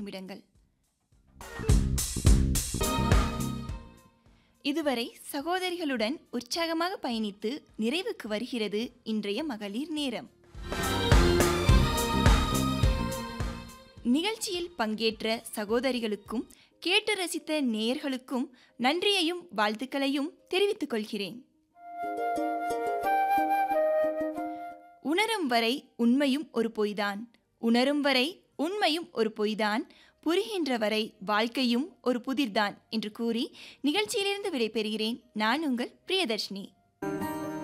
நிமிடங்கள் இதுவரை சகோதரிகளுடன் உற்சாகமாக பயணித்து நிறைவுக்கு வருகிறது இன்றைய மகளிர் நேரம் நிகழ்ச்சியில் பங்கேற்ற சகோதரிகளுக்கும் கேட்டு ரசித்த நேயர்களுக்கும் நன்றியையும் வாழ்த்துக்களையும் தெரிவித்துக் கொள்கிறேன் உணரும் வரை உண்மையும் ஒரு பொய்தான் உணரும் வரை உண்மையும் ஒரு பொய்தான் புரிகின்ற வரை வாழ்க்கையும் ஒரு புதிர்தான் என்று கூறி நிகழ்ச்சியிலிருந்து விடைபெறுகிறேன் நான் உங்கள் பிரியதர்ஷினி